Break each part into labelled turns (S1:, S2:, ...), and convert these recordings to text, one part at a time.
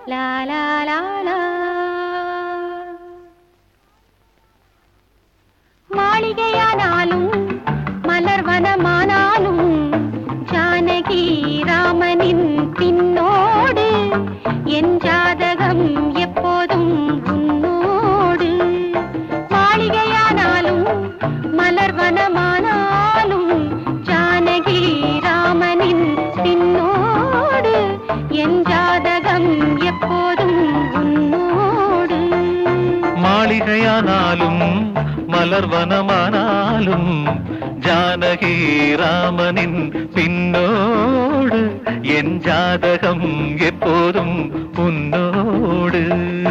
S1: லா லா லா லா மாளிகையானாலும் மலர்வனமானாலும் ஜானகி ராமனின் பின்னோடு என் ஜாதகம் எப்போதும் உன்னோடு மாளிகையானாலும் மலர்வனமானாலும் ஜானகி ராமனின் பின்னோடு என் ஜாதகம் எப்போதும் உன்னோடு
S2: மாளிகையானாலும் மலர்வனமானாலும் ஜானகி ராமனின் பின்னோடு என் ஜாதகம் எப்போதும் உன்னோடு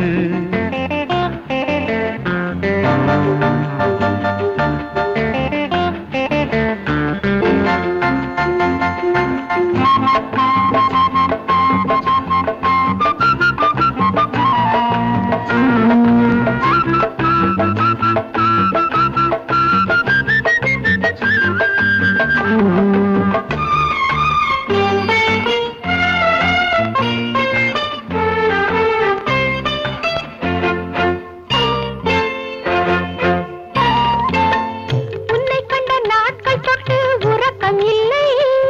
S1: உன்னை கண்ட நாட்கள் தொட்டு உறக்கம் இல்லை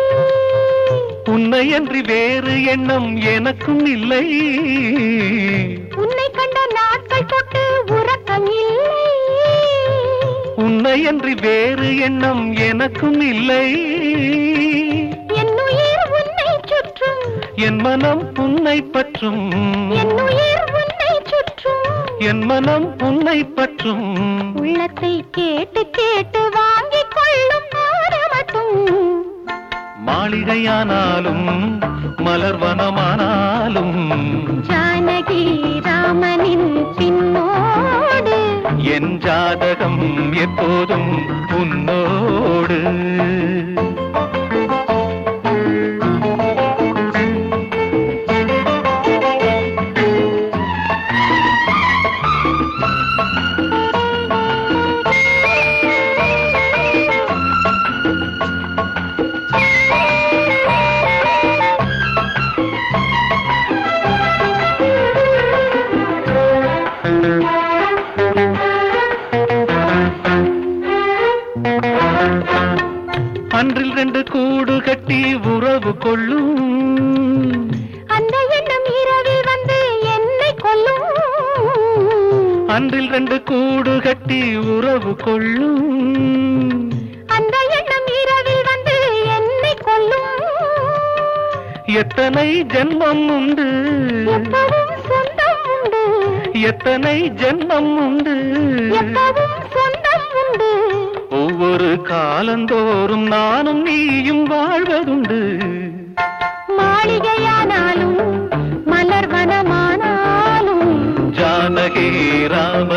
S2: உன்னை அன்றி வேறு எண்ணம் எனக்கும் இல்லை
S1: உன்னை கண்ட நாட்கள் தொட்டு உறக்கம் இல்லை
S2: உன்னை அன்றி வேறு எண்ணம் எனக்கும் இல்லை
S1: என் உயிர் உன்னை சுற்றும்
S2: என் மனம் உன்னை பற்றும்
S1: என் உயிர் உன்னை சுற்றும்
S2: என் மனம் உன்னை பற்றும்
S1: உள்ளத்தை கேட்டு கேட்டு வாங்கிக் கொள்ளும் நாடு மட்டும்
S2: மாளிகையானாலும் மலர்வனமானாலும்
S1: ஜானகி ராமனின் பின்னோடு
S2: என் ஜாதகம் எப்போதும் உன்னோடு அன்றில் ரெண்டு கூடு கட்டி உறவு கொள்ளும்
S1: அந்த எண்ணம் இரவில் வந்து என்னை கொல்லும்
S2: அன்றில் ரெண்டு கூடு கட்டி உறவு கொள்ளும்
S1: அந்த எண்ணம் இரவில் வந்து என்னை கொல்லும்
S2: எத்தனை ஜென்மம் உண்டு
S1: எப்பவும் சொந்தம் உண்டு
S2: எத்தனை ஜென்மம் உண்டு
S1: எப்பவும் சொந்தம் உண்டு
S2: ஒவ்வொரு காலந்தோறும் நானும் நீயும் வாழ்வதுண்டு
S1: மாளிகையானாலும் மலர்வனமானாலும்
S2: ஜானகி ராம